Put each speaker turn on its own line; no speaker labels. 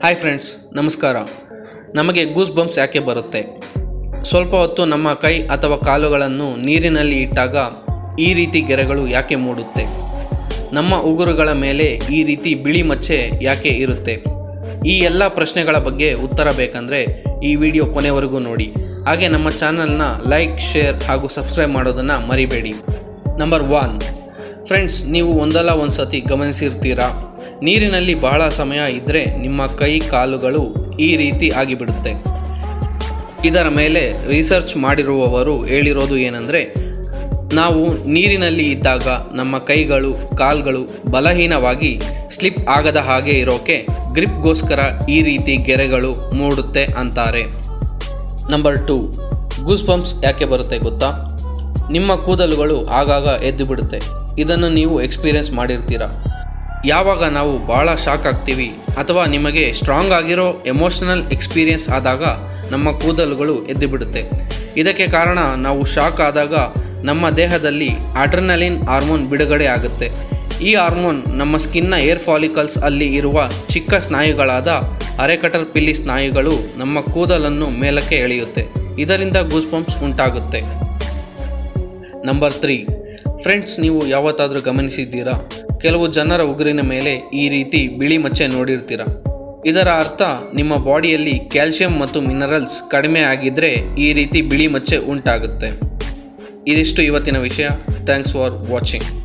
hi friends ನಮಸ್ಕಾರ ನಮಗೆ goose bumps ಯಾಕೆ ಬರುತ್ತೆ ಸ್ವಲ್ಪ ಹೊತ್ತು ನಮ್ಮ ಕೈ ಅಥವಾ ಕಾಲುಗಳನ್ನು ನೀರಿನಲ್ಲಿ ಇಟ್ಟಾಗ ಈ ರೀತಿ ಗೆರೆಗಳು ಯಾಕೆ ಮೂಡುತ್ತೆ ನಮ್ಮ ಉಗುರುಗಳ ಮೇಲೆ ಈ ರೀತಿ ಬಿಳಿ ಮಚ್ಚೆ ಯಾಕೆ ಇರುತ್ತೆ ಈ ಎಲ್ಲ ಪ್ರಶ್ನೆಗಳ ಬಗ್ಗೆ ಉತ್ತರ ಬೇಕಂದರೆ ಈ ವಿಡಿಯೋ ಕೊನೆವರೆಗೂ ನೋಡಿ ಹಾಗೆ ನಮ್ಮ ಚಾನಲ್ನ ಲೈಕ್ ಶೇರ್ ಹಾಗೂ ಸಬ್ಸ್ಕ್ರೈಬ್ ಮಾಡೋದನ್ನು ಮರಿಬೇಡಿ ನಂಬರ್ ಒನ್ ಫ್ರೆಂಡ್ಸ್ ನೀವು ಒಂದಲ್ಲ ಒಂದು ಸತಿ ಗಮನಿಸಿರ್ತೀರಾ ನೀರಿನಲ್ಲಿ ಬಹಳ ಸಮಯ ಇದ್ದರೆ ನಿಮ್ಮ ಕೈ ಕಾಲುಗಳು ಈ ರೀತಿ ಆಗಿಬಿಡುತ್ತೆ ಇದರ ಮೇಲೆ ರಿಸರ್ಚ್ ಮಾಡಿರುವವರು ಹೇಳಿರೋದು ಏನಂದರೆ ನಾವು ನೀರಿನಲ್ಲಿ ಇದ್ದಾಗ ನಮ್ಮ ಕೈಗಳು ಕಾಲ್ಗಳು ಬಲಹೀನವಾಗಿ ಸ್ಲಿಪ್ ಆಗದ ಹಾಗೆ ಇರೋಕೆ ಗ್ರಿಪ್ಗೋಸ್ಕರ ಈ ರೀತಿ ಗೆರೆಗಳು ಮೂಡುತ್ತೆ ಅಂತಾರೆ ನಂಬರ್ ಟು ಗೂಸ್ ಬಂಪ್ಸ್ ಯಾಕೆ ಬರುತ್ತೆ ಗೊತ್ತಾ ನಿಮ್ಮ ಕೂದಲುಗಳು ಆಗಾಗ ಎದ್ದು ಬಿಡುತ್ತೆ ಇದನ್ನು ನೀವು ಎಕ್ಸ್ಪೀರಿಯನ್ಸ್ ಮಾಡಿರ್ತೀರ ಯಾವಾಗ ನಾವು ಭಾಳ ಶಾಕ್ ಆಗ್ತೀವಿ ಅಥವಾ ನಿಮಗೆ ಸ್ಟ್ರಾಂಗ್ ಆಗಿರೋ ಎಮೋಷನಲ್ ಎಕ್ಸ್ಪೀರಿಯನ್ಸ್ ಆದಾಗ ನಮ್ಮ ಕೂದಲುಗಳು ಎದ್ದು ಬಿಡುತ್ತೆ ಇದಕ್ಕೆ ಕಾರಣ ನಾವು ಶಾಕ್ ಆದಾಗ ನಮ್ಮ ದೇಹದಲ್ಲಿ ಅಡ್ರನಲಿನ್ ಹಾರ್ಮೋನ್ ಬಿಡುಗಡೆ ಆಗುತ್ತೆ ಈ ಹಾರ್ಮೋನ್ ನಮ್ಮ ಸ್ಕಿನ್ನ ಏರ್ ಫಾಲಿಕಲ್ಸ್ ಅಲ್ಲಿ ಇರುವ ಚಿಕ್ಕ ಸ್ನಾಯುಗಳಾದ ಅರೆಕಟರ್ ಪಿಲ್ಲಿ ಸ್ನಾಯುಗಳು ನಮ್ಮ ಕೂದಲನ್ನು ಮೇಲಕ್ಕೆ ಎಳೆಯುತ್ತೆ ಇದರಿಂದ ಗೂಸ್ ಬಂಪ್ಸ್ ಉಂಟಾಗುತ್ತೆ ನಂಬರ್ ತ್ರೀ ಫ್ರೆಂಡ್ಸ್ ನೀವು ಯಾವತ್ತಾದರೂ ಗಮನಿಸಿದ್ದೀರಾ ಕೆಲವು ಜನರ ಉಗುರಿನ ಮೇಲೆ ಈ ರೀತಿ ಬಿಳಿ ಮಚ್ಚೆ ನೋಡಿರ್ತೀರ ಇದರ ಅರ್ಥ ನಿಮ್ಮ ಬಾಡಿಯಲ್ಲಿ ಕ್ಯಾಲ್ಸಿಯಂ ಮತ್ತು ಮಿನರಲ್ಸ್ ಕಡಿಮೆ ಆಗಿದ್ದರೆ ಈ ರೀತಿ ಬಿಳಿ ಮಚ್ಚೆ ಉಂಟಾಗುತ್ತೆ ಇದಿಷ್ಟು ಇವತ್ತಿನ ವಿಷಯ ಥ್ಯಾಂಕ್ಸ್ ಫಾರ್ ವಾಚಿಂಗ್